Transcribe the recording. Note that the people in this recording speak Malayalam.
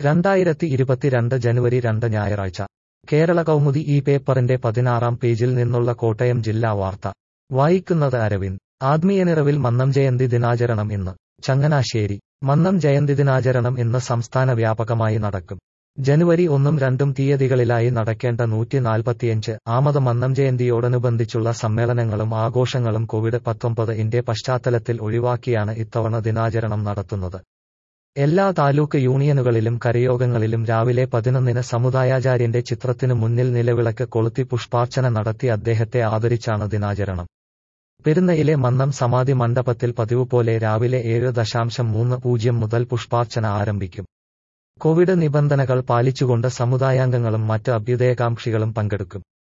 രണ്ടായിരത്തി ഇരുപത്തിരണ്ട് ജനുവരി രണ്ട് ഞായറാഴ്ച കേരള കൗമുദി ഈ പേപ്പറിന്റെ പതിനാറാം പേജിൽ നിന്നുള്ള കോട്ടയം ജില്ലാ വാർത്ത വായിക്കുന്നത് അരവിന്ദ് ആത്മീയനിറവിൽ മന്നം ജയന്തി ദിനാചരണം ഇന്ന് ചങ്ങനാശ്ശേരി മന്നം ജയന്തി ദിനാചരണം ഇന്ന് സംസ്ഥാന വ്യാപകമായി നടക്കും ജനുവരി ഒന്നും രണ്ടും തീയതികളിലായി നടക്കേണ്ട നൂറ്റി നാൽപ്പത്തിയഞ്ച് ആമത് മന്നം ജയന്തിയോടനുബന്ധിച്ചുള്ള സമ്മേളനങ്ങളും ആഘോഷങ്ങളും കോവിഡ് പത്തൊമ്പത് ഇന്റെ പശ്ചാത്തലത്തിൽ ഒഴിവാക്കിയാണ് ഇത്തവണ ദിനാചരണം നടത്തുന്നത് എല്ലാ താലൂക്ക് യൂണിയനുകളിലും കരയോഗങ്ങളിലും രാവിലെ പതിനൊന്നിന് സമുദായാചാര്യന്റെ ചിത്രത്തിനു മുന്നിൽ നിലവിളക്ക് കൊളുത്തി പുഷ്പാർച്ചന നടത്തി അദ്ദേഹത്തെ ആദരിച്ചാണ് ദിനാചരണം പെരുന്നയിലെ മന്നം സമാധി മണ്ഡപത്തിൽ പതിവ് പോലെ രാവിലെ ഏഴ് ദശാംശം മൂന്ന് പൂജ്യം മുതൽ പുഷ്പാർച്ചന ആരംഭിക്കും കോവിഡ് നിബന്ധനകൾ പാലിച്ചുകൊണ്ട് സമുദായാംഗങ്ങളും മറ്റ് അഭ്യുദയകാംക്ഷികളും പങ്കെടുക്കും